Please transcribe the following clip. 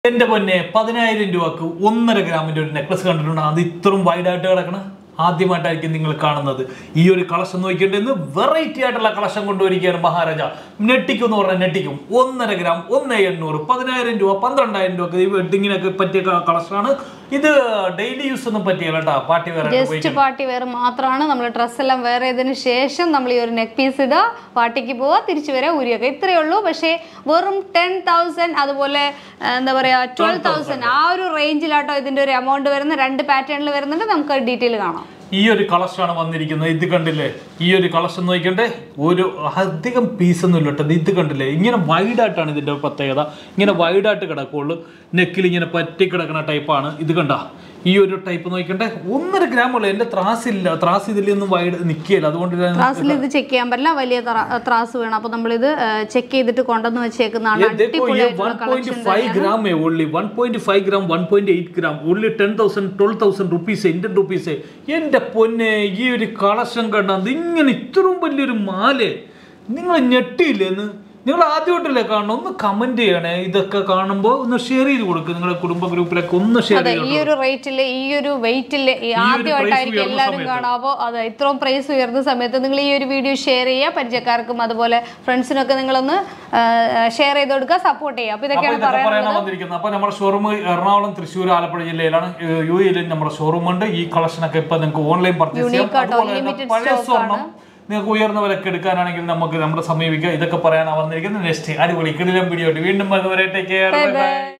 എന്റെ പൊന്നെ പതിനായിരം രൂപക്ക് ഒന്നര ഗ്രാമിന്റെ ഒരു നെക്ലസ് കണ്ടിട്ടുണ്ട് അത് ഇത്രയും വൈഡായിട്ട് കിടക്കണ ആദ്യമായിട്ടായിരിക്കും നിങ്ങൾ കാണുന്നത് ഈ ഒരു കളക്ഷൻ നോക്കിയിട്ട് വെറൈറ്റി ആയിട്ടുള്ള കളക്ഷൻ കൊണ്ടുവരികയാണ് മഹാരാജ നെട്ടിക്കും എന്ന് പറഞ്ഞാൽ നെട്ടിക്കും ഒന്നര ഗ്രാം ഒന്ന് എണ്ണൂറ് പതിനായിരം രൂപ പന്ത്രണ്ടായിരം രൂപ ഈ വെഡിങ്ങിനൊക്കെ പറ്റിയ കളക്ഷനാണ് ഇത് ഡെയിലി യൂസ് ഒന്നും പറ്റിയല്ല കേട്ടോ party wear just party wear മാത്രമാണ് നമ്മൾ ഡ്രസ്സ് എല്ലാം വേറെ ചെയ്തതിന് ശേഷം നമ്മൾ ഈ ഒരു നെക്ക് പീസ് ഇടുക പാർട്ടിക്ക് പോവുക തിരിച്ചു വരാം ഊരിയൊക്കെ ഇത്രയേ ഉള്ളൂ പക്ഷേ വെറും ടെൻ തൗസൻഡ് അതുപോലെ ആ, എന്താ പറയുക ട്വൽവ് തൗസൻഡ് ആ ഒരു റേഞ്ചിലാട്ടോ ഇതിന്റെ ഒരു എമൗണ്ട് വരുന്ന രണ്ട് പാറ്റേണിൽ വരുന്നുണ്ട് നമുക്ക് ഡീറ്റെയിൽ കാണാം ഈ ഒരു കളക്ഷനാണ് വന്നിരിക്കുന്നത് ഇത് കണ്ടില്ലേ ഈ ഒരു കളക്ഷൻ നോക്കിക്കണ്ടേ ഒരു അധികം പീസൊന്നും ഇല്ല കേട്ടോ ഇത് കണ്ടില്ലേ ഇങ്ങനെ വൈഡായിട്ടാണ് ഇതിന്റെ പ്രത്യേകത ഇങ്ങനെ വൈഡായിട്ട് കിടക്കുള്ളൂ നെക്കിൽ ഇങ്ങനെ പറ്റി കിടക്കുന്ന ടൈപ്പാണ് ഇത് കണ്ട ഈ ഒരു ടൈപ്പ് നോക്കിക്കണ്ടേ ഒന്നര ഗ്രാം ഉള്ളു എന്റെ ത്രാസില്ല ത്രാസ് ഇതിലൊന്നും വൈഡ് നിൽക്കുകയില്ല അതുകൊണ്ട് ഞാൻ- ത്രാസിൽ ഇത് ചെക്ക് ചെയ്യാൻ പറ്റില്ല വലിയ ത്ര- ത്രാസ് വേണം അപ്പൊ നമ്മളിത് ചെക്ക് ചെയ്തിട്ട് കൊണ്ടുവന്ന് വെച്ചേക്കുന്നതാണ് ये देखो ये അടിപൊളിയായിട്ടുള്ള 1.5 കളക്ഷൻ ग्राम है only 1.5 gram 1.8 gram only ten thousand twelve thousand rupees Indian rupees എന്റെ പൊന്നെ ഈ ഒരു കളക്ഷൻ കണ്ടത് ഇങ്ങനെ ഇത്രയും വലിയൊരു മാല നിങ്ങൾ ഞെട്ടിയില്ലേന്ന് നിങ്ങൾ ആദ്യമായിട്ടല്ലേ കാണണം ഒന്ന് കമന്റ് ചെയ്യണേ ഇതൊക്കെ കാണുമ്പോൾ ഒന്ന് ഷെയർ ചെയ്ത് കൊടുക്കുക നിങ്ങളുടെ കുടുംബ ഗ്രൂപ്പിലൊക്കെ ഒന്ന് ഷെയർ അതെ ചെയ്യണം ഈ ഒരു റേറ്റില് ഈ ഒരു വെയിറ്റില് ആദ്യമായിട്ടായിരിക്കും ഉയർന്ന എല്ലാവരും സമയത്ത്. കാണാം അപ്പോൾ അതെ ഇത്രയും പ്രൈസ് ഉയർന്ന സമയത്ത് നിങ്ങൾ ഈ ഒരു വീഡിയോ ഷെയർ ചെയ്യുക പരിചയക്കാർക്കും അതുപോലെ ഫ്രണ്ട്സിനൊക്കെ നിങ്ങളൊന്ന് ഷെയർ ചെയ്ത് കൊടുക്കുക സപ്പോർട്ട് ചെയ്യുക അപ്പൊ അപ്പൊ ഇതൊക്കെയാണ് ഇതൊക്കെ പറയാനുള്ളത് പറയാനാണ് വന്നിരിക്കുന്നത് അപ്പൊ നമ്മുടെ ഷോറൂം എറണാകുളം തൃശ്ശൂർ ആലപ്പുഴ ജില്ലയിലാണ് ഏഹ് യു എയിൽ നമ്മുടെ ഷോറൂം ഉണ്ട് ഈ കളക്ഷൻ ഒക്കെ ഇപ്പൊ നിങ്ങൾക്ക് ഓൺലൈൻ പർച്ചേസ് ചെയ്യാം Unique ആട്ടോ, അതുപോലെ തന്നെ limited പഴയ stock സ്വർണം നിങ്ങൾക്ക് ഉയർന്ന വിലക്ക് എടുക്കാനാണെങ്കിൽ നമുക്ക് നമ്മുടെ സമീപിക്കാം ഇതൊക്കെ പറയാനാണ് വന്നിരിക്കുന്നത് നെക്സ്റ്റ് അടിപൊളി കിടിലം വീഡിയോ വീണ്ടും അതുവരെ ടേക്ക് കെയർ Bye bye.